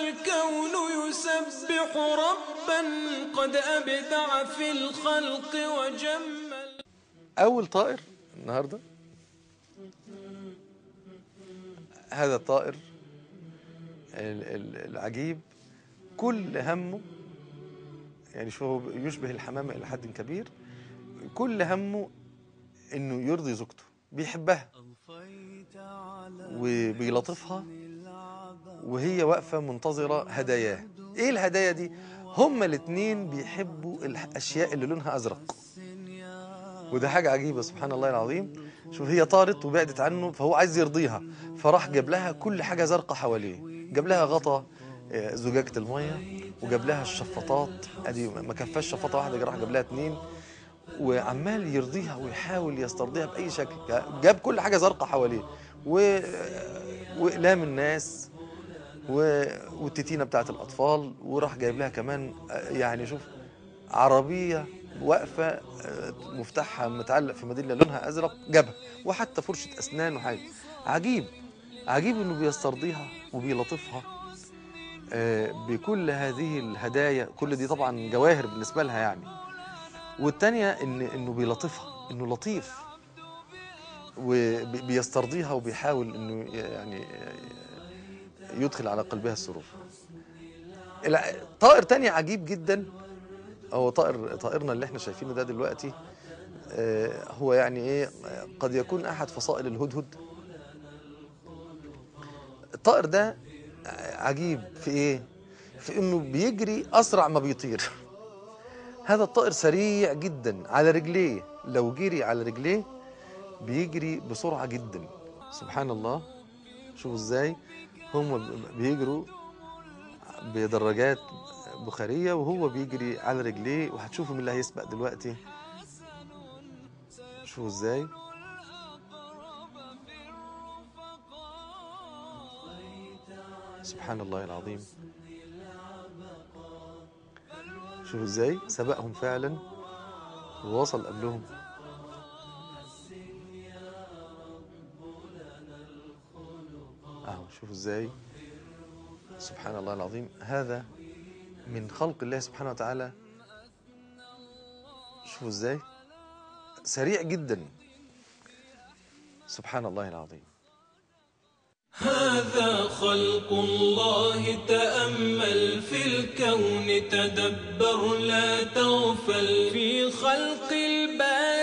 الكون يسبح ربا قد أبدع في الخلق وجمل أول طائر النهاردة هذا الطائر ال- ال- العجيب كل همه يعني شو هو يشبه الحمامة إلى حد كبير كل همه إنه يرضي زوجته بيحبها وبيلطفها وهي واقفة منتظرة هداياه إيه الهدايا دي؟ هما الاتنين بيحبوا الأشياء اللي لونها أزرق وده حاجة عجيبة سبحان الله العظيم شوف هي طارت وبعدت عنه فهو عايز يرضيها فراح جاب لها كل حاجة زرقاء حواليه جاب لها غطا آه، زجاجة المية وجاب لها الشفاطات ادي ما كفاش شفاطة واحدة راح جاب لها اتنين وعمال يرضيها ويحاول يسترضيها بأي شكل جاب كل حاجة زرقاء حواليه و... وإقلام الناس و... والتتينة بتاعت الأطفال وراح جايب لها كمان آه، يعني شوف عربية واقفة آه، مفتاحها متعلق في ميدالية لونها أزرق جابها وحتى فرشة أسنان وحاجة عجيب عجيب إنه بيسترضيها وبيلطفها آه، بكل هذه الهدايا كل دي طبعا جواهر بالنسبة لها يعني والتانية إن إنه بيلطفها إنه لطيف وبيسترضيها وبيحاول إنه يعني يدخل على قلبها السرور الع- طائر تاني عجيب جدا هو طائر طائرنا اللي احنا شايفينه ده دلوقتي آه، هو يعني ايه آه، قد يكون احد فصائل الهدهد الطائر ده عجيب في ايه في انه بيجري اسرع ما بيطير هذا الطائر سريع جدا على رجليه لو جري على رجليه بيجري بسرعة جدا سبحان الله شوفوا ازاي هم بيجروا بدراجات بخارية وهو بيجري على رجليه وهتشوفوا مين اللي هيسبق دلوقتي شوفوا ازاي سبحان الله العظيم شوفوا ازاي سبقهم فعلا ووصل قبلهم اهو شوفوا ازاي سبحان الله العظيم هذا من خلق الله سبحانه وتعالى شوفوا ازاي سريع جدا سبحان الله العظيم هذا خلق الله تأمل في الكون تدبر لا تغفل في خلق الباري